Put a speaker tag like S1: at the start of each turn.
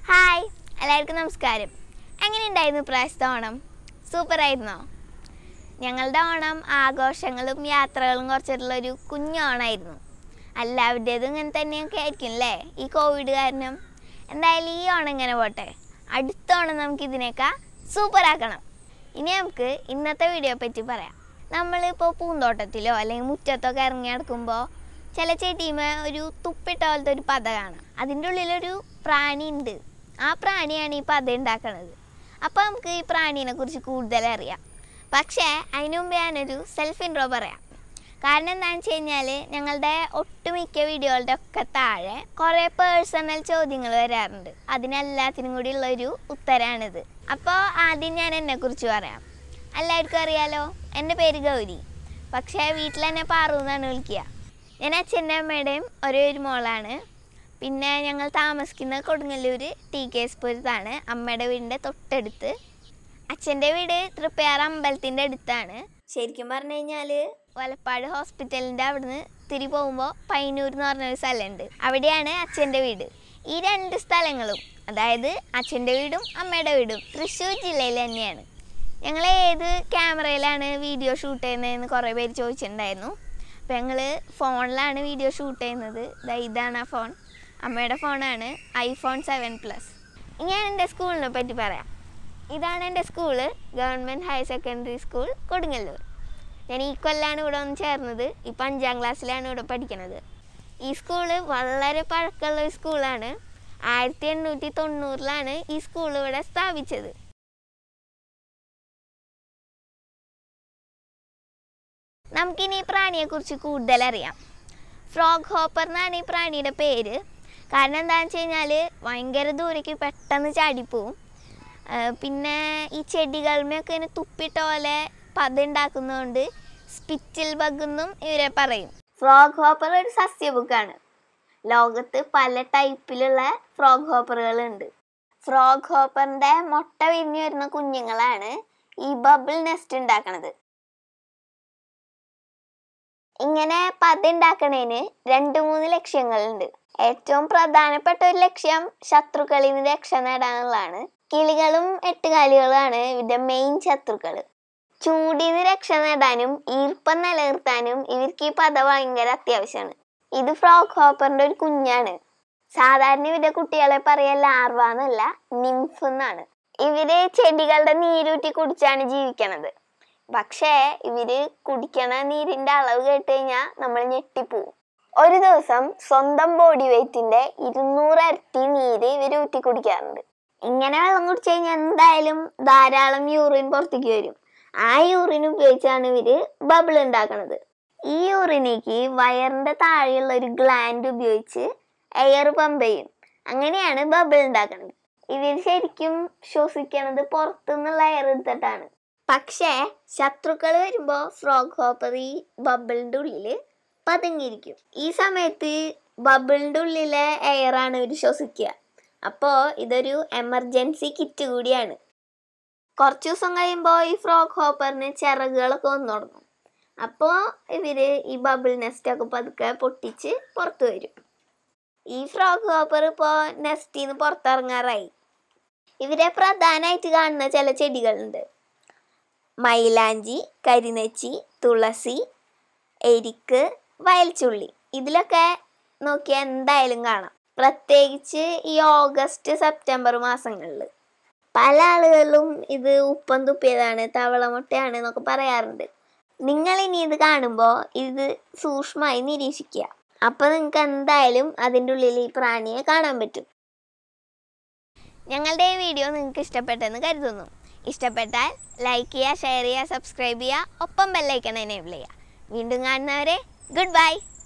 S1: hi എല്ലാവർക്കും നമസ്കാരം എങ്ങനെയുണ്ടായിരുന്നു പ്രാവശ്യത്തെ ഓണം സൂപ്പറായിരുന്നോ ഞങ്ങളുടെ ഓണം ആഘോഷങ്ങളും യാത്രകളും കുറച്ചിട്ടുള്ളൊരു കുഞ്ഞോണമായിരുന്നു എല്ലാവരുടേതും ഇങ്ങനെ തന്നെയൊക്കെ ആയിരിക്കും അല്ലേ ഈ കോവിഡ് കാരണം എന്തായാലും ഈ ഓണം ഇങ്ങനെ പോട്ടെ അടുത്ത ഓണം നമുക്ക് ഇതിനേക്കാൾ സൂപ്പറാക്കണം ഇനി നമുക്ക് ഇന്നത്തെ വീഡിയോ പറ്റി പറയാം നമ്മളിപ്പോൾ പൂന്തോട്ടത്തിലോ അല്ലെങ്കിൽ മുറ്റത്തൊക്കെ ഇറങ്ങി നടക്കുമ്പോൾ ചില ചെടിയുമ ഒരു തുപ്പിട്ട പോലത്തെ ഒരു പത കാണാം അതിൻ്റെ ഉള്ളിലൊരു പ്രാണി ഉണ്ട് ആ പ്രാണിയാണ് ഈ പത ഉണ്ടാക്കുന്നത് അപ്പോൾ നമുക്ക് ഈ പ്രാണീനെ കുറിച്ച് കൂടുതൽ അറിയാം പക്ഷേ അതിനു മുമ്പ് ഞാനൊരു സെൽഫ് ഇൻട്രോ പറയാം കാരണം എന്താണെന്ന് വെച്ച് കഴിഞ്ഞാൽ ഞങ്ങളുടെ ഒട്ടുമിക്ക വീഡിയോകളുടെ ഒക്കെ താഴെ കുറേ പേഴ്സണൽ ചോദ്യങ്ങൾ വരാറുണ്ട് അതിനെല്ലാത്തിനും കൂടി ഉള്ളൊരു ഉത്തരാണിത് അപ്പോൾ ആദ്യം ഞാൻ എന്നെക്കുറിച്ച് പറയാം എല്ലാവർക്കും അറിയാലോ എൻ്റെ പേര് ഗൗരി പക്ഷേ വീട്ടിൽ എന്നെ പാറു എന്നാണ് വിളിക്കുക ഞാൻ അച്ഛൻ്റെ അമ്മയുടെയും ഒരേ ഒരു മോളാണ് പിന്നെ ഞങ്ങൾ താമസിക്കുന്ന കൊടുങ്ങല്ലൂർ ടി കെ എസ് പുരത്താണ് അമ്മയുടെ വീടിൻ്റെ തൊട്ടടുത്ത് അച്ഛൻ്റെ വീട് തൃപ്പയാർ അമ്പലത്തിൻ്റെ അടുത്താണ് ശരിക്കും പറഞ്ഞു കഴിഞ്ഞാൽ വലപ്പാട് ഹോസ്പിറ്റലിൻ്റെ അവിടുന്ന് തിരി പോകുമ്പോൾ പൈനൂർ എന്ന് പറഞ്ഞൊരു സ്ഥലമുണ്ട് അവിടെയാണ് അച്ഛൻ്റെ വീട് ഈ രണ്ട് സ്ഥലങ്ങളും അതായത് അച്ഛൻ്റെ വീടും അമ്മയുടെ വീടും തൃശ്ശൂർ ജില്ലയിൽ തന്നെയാണ് ഞങ്ങൾ ഏത് ക്യാമറയിലാണ് വീഡിയോ ഷൂട്ട് ചെയ്യുന്നതെന്ന് കുറേ പേര് ചോദിച്ചിട്ടുണ്ടായിരുന്നു അപ്പോൾ ഞങ്ങൾ ഫോണിലാണ് വീഡിയോ ഷൂട്ട് ചെയ്യുന്നത് ദാ ഇതാണ് ആ ഫോൺ അമ്മയുടെ ഫോണാണ് ഐഫോൺ സെവൻ പ്ലസ് ഞാൻ എൻ്റെ സ്കൂളിനെ പറ്റി പറയാം ഇതാണ് എൻ്റെ school government higher secondary school Kodungallur ഞാൻ ഈ കൊല്ലാണ് ഇവിടെ വന്ന് ചേർന്നത് ഇപ്പം അഞ്ചാം ക്ലാസ്സിലാണ് ഇവിടെ പഠിക്കുന്നത് ഈ സ്കൂള് വളരെ പഴക്കമുള്ള ഒരു സ്കൂളാണ് ആയിരത്തി എണ്ണൂറ്റി തൊണ്ണൂറിലാണ് ഈ സ്കൂൾ ഇവിടെ സ്ഥാപിച്ചത് നമുക്കിനി ഈ പ്രാണിയെക്കുറിച്ച് കൂടുതൽ അറിയാം ഫ്രോഗ് ഹോപ്പർ എന്നാണ് ഈ പ്രാണിയുടെ പേര് കാരണം എന്താണെന്ന് വെച്ച് കഴിഞ്ഞാൽ ഭയങ്കര ദൂരേക്ക് പെട്ടെന്ന് ചാടിപ്പോവും ആ, പിന്നെ ഈ ചെടികളുമൊക്കെ ഇങ്ങനെ തുപ്പിട്ട പോലെ പത ഉണ്ടാക്കുന്നതുകൊണ്ട് സ്പിറ്റിൽ ബഗ് എന്നും ഇവരെ പറയും ഫ്രോഗ് ഹോപ്പർ ഒരു സസ്യബുക്കാണ് ലോകത്ത് പല ടൈപ്പിലുള്ള ഫ്രോഗ് ഹോപ്പറുകളുണ്ട് ഫ്രോഗ് ഹോപ്പറിൻ്റെ മുട്ട വിരിഞ്ഞു വരുന്ന കുഞ്ഞുങ്ങളാണ് ഈ ബബിൾ നെസ്റ്റ് ഉണ്ടാക്കണത് ഇങ്ങനെ പത ഉണ്ടാക്കണതിന് രണ്ട് മൂന്ന് ലക്ഷ്യങ്ങളുണ്ട് ഏറ്റവും പ്രധാനപ്പെട്ട ഒരു ലക്ഷ്യം ശത്രുക്കളിൽ നിന്ന് രക്ഷ നേടാനുള്ളതാണ് കിളികളും എട്ടുകാലികളുമാണ് ഇവരുടെ മെയിൻ ശത്രുക്കൾ ചൂടിൽ നിന്ന് രക്ഷ നേടാനും ഈർപ്പം നിലനിർത്താനും ഇവർക്ക് ഈ പത ഭയങ്കര അത്യാവശ്യമാണ് ഇത് ഫ്രോഗ് ഹോപ്പറിന്റെ ഒരു കുഞ്ഞാണ് സാധാരണ ഇവരുടെ കുട്ടികളെ പറയാ ലാർവ എന്നല്ല നിംഫ് എന്നാണ് ഇവര് ചെടികളുടെ നീരൂറ്റി കുടിച്ചാണ് ജീവിക്കണത് പക്ഷേ ഇവര് കുടിക്കണ നീരിന്റെ അളവ് കേട്ട് കഴിഞ്ഞാൽ നമ്മൾ ഞെട്ടിപ്പോവും ഒരു ദിവസം സ്വന്തം ബോഡി വെയിറ്റിന്റെ ഇരുന്നൂറ് ഇരട്ടി നീര് ഇവര് ഊറ്റി കുടിക്കാറുണ്ട് ഇങ്ങനെ വെള്ളം കുടിച്ചു കഴിഞ്ഞാൽ എന്തായാലും ധാരാളം യൂറിൻ പുറത്തേക്ക് വരും ആ യൂറിൻ ഉപയോഗിച്ചാണ് ഇവര് ബബിൾ ഉണ്ടാക്കണത് ഈ യൂറിനേക്ക് വയറിന്റെ താഴെയുള്ള ഒരു ഗ്ലാൻഡ് ഉപയോഗിച്ച് എയർ പമ്പ് ചെയ്യും അങ്ങനെയാണ് ബബിൾ ഉണ്ടാക്കുന്നത് ഇവർ ശരിക്കും ശ്വസിക്കണത് പുറത്തുനിന്നുള്ള എയർ എടുത്തിട്ടാണ് പക്ഷേ ശത്രുക്കൾ വരുമ്പോൾ ഫ്രോഗ് ഹോപ്പർ ഈ ബബിളിന്റെ ഉള്ളിൽ പതുങ്ങിയിരിക്കും ഈ സമയത്ത് ബബിളിന്റെ ഉള്ളിലെ എയറാണ് ഇവർ ശ്വസിക്കുക അപ്പോൾ ഇതൊരു എമർജൻസി കിറ്റ് കൂടിയാണ് കുറച്ച് ദിവസം കഴിയുമ്പോൾ ഈ ഫ്രോഗ് ഹോപ്പറിന് ചിറകുകളൊക്കെ വന്നു തുടങ്ങും അപ്പോൾ ഇവർ ഈ ബബിൾ നെസ്റ്റൊക്കെ പതുക്കെ പൊട്ടിച്ച് പുറത്തു വരും ഈ ഫ്രോഗ് ഹോപ്പർ ഇപ്പോൾ നെസ്റ്റിൽ നിന്ന് പുറത്തിറങ്ങാറായി ഇവരെ പ്രധാനമായിട്ട് കാണുന്ന ചില ചെടികളുണ്ട് മൈലാഞ്ചി കരിനെച്ചി തുളസി എരിക്ക് വയൽച്ചുള്ളി ഇതിലൊക്കെ നോക്കിയാൽ എന്തായാലും കാണാം പ്രത്യേകിച്ച് ഈ ഓഗസ്റ്റ് സെപ്റ്റംബർ മാസങ്ങളിൽ പല ആളുകളും ഇത് ഉപ്പം തുപ്പിയതാണ് തവളമുട്ടയാണ് എന്നൊക്കെ പറയാറുണ്ട് നിങ്ങൾ ഇനി ഇത് കാണുമ്പോൾ ഇത് സൂക്ഷ്മമായി നിരീക്ഷിക്കുക അപ്പോൾ നിങ്ങൾക്ക് എന്തായാലും അതിൻ്റെ ഉള്ളിൽ ഈ പ്രാണിയെ കാണാൻ പറ്റും ഞങ്ങളുടെ ഈ വീഡിയോ നിങ്ങൾക്ക് ഇഷ്ടപ്പെട്ടെന്ന് കരുതുന്നു ഇഷ്ടപ്പെട്ടാൽ ലൈക്ക് ചെയ്യുക ഷെയർ ചെയ്യുക സബ്സ്ക്രൈബ് ചെയ്യുക ഒപ്പം ബെല്ലൈക്കൺ എനേബിൾ ചെയ്യുക വീണ്ടും കാണുന്നവരെ ഗുഡ് ബൈ